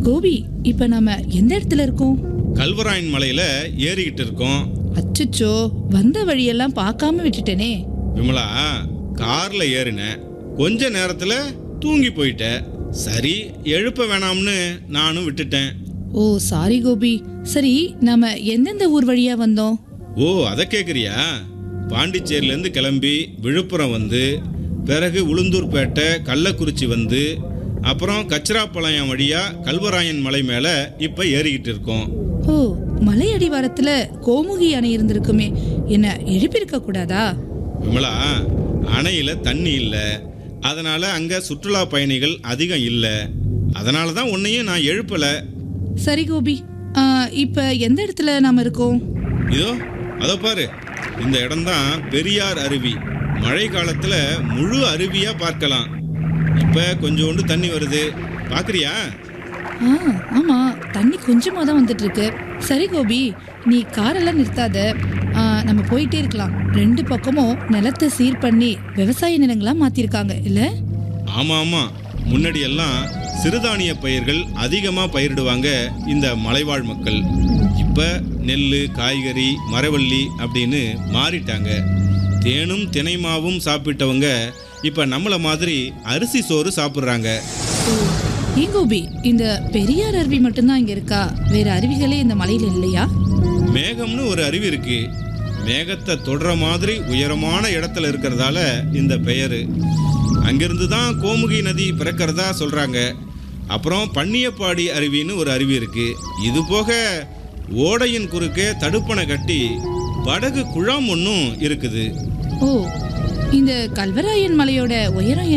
கோபி இப்ப நாம எந்த இடத்துல இருக்கோம் கல்வராயன் மலையில ஏறிக்கிட்டு இருக்கோம் அச்சச்சோ வந்த வழியெல்லாம் பார்க்காம விட்டுட்டேனே விமலா கார்ல ஏறினேன் கொஞ்ச நேரத்துல தூங்கி போயிட்டேன் சரி எழுப்ப வேணாம்னு நானும் விட்டுட்டேன் ஓ சாரி கோபி சரி நாம எந்தெந்த ஊர் வழியா வந்தோம் ஓ அதை கேட்குறியா பாண்டிச்சேரியிலேருந்து கிளம்பி விழுப்புரம் வந்து பிறகு உளுந்தூர்பேட்டை கள்ளக்குறிச்சி வந்து அப்புறம் கச்சிராப்பாளையம் வழியா கல்வராயன் மலை மேலே இப்போ ஏறிக்கிட்டு இருக்கோம் ஓ மலை அடிவாரத்துல கோமுகி அணை இருந்திருக்குமே என்ன எழுப்பியிருக்க கூடாதா விமலா அணையில் தண்ணி இல்லை அதனால அங்கே சுற்றுலா பயணிகள் அதிகம் இல்லை அதனால தான் உன்னையும் நான் எழுப்பலை சரி கோபி ஆ, இப்ப எந்த இடத்துல நாம இருக்கோம் இதோ அதோ பாரு இந்த இடம்தான் பெரியார் அருவி மழை காலத்துல முழு அருவியா பார்க்கலாம் இப்ப கொஞ்சோண்டு தண்ணி வருது பாக்குறியா ஆ ஆமா தண்ணி கொஞ்சமா தான் வந்துட்டு இருக்கு சரி கோபி நீ காரெல்லாம் நிறுத்தாத ஆ, நம்ம போயிட்டே இருக்கலாம் ரெண்டு பக்கமும் நிலத்தை சீர் பண்ணி விவசாய நிலங்களா மாத்திருக்காங்க இல்ல ஆமா ஆமா முன்னாடி எல்லாம் சிறுதானிய பயிர்கள் அதிகமா பயிரிடுவாங்க இந்த மலைவாழ் மக்கள் இப்ப நெல் காய்கறி மரவள்ளி அப்படின்னு மாறிட்டாங்க தேனும் தினைமாவும் சாப்பிட்டவங்க இப்ப நம்மள மாதிரி அரிசி சோறு சாப்பிட்றாங்க ஓ ஏன் கோபி இந்த பெரியார் அருவி மட்டும்தான் இங்க இருக்கா வேற அருவிகளே இந்த மலையில இல்லையா மேகம்னு ஒரு அருவி இருக்கு மேகத்தை தொடுற மாதிரி உயரமான இடத்துல இருக்கிறதால இந்த பெயர் அங்கிருந்து தான் கோமுகி நதி பிறக்கிறதா சொல்றாங்க அப்புறம் பன்னியப்பாடி அருவின்னு ஒரு அருவி இருக்கு இது போக ஓடையின் குறுக்கே தடுப்பணை கட்டி படகு குழாம் ஒன்றும் இருக்குது ஓ இந்த கல்வராயன் மலையோட உயரம்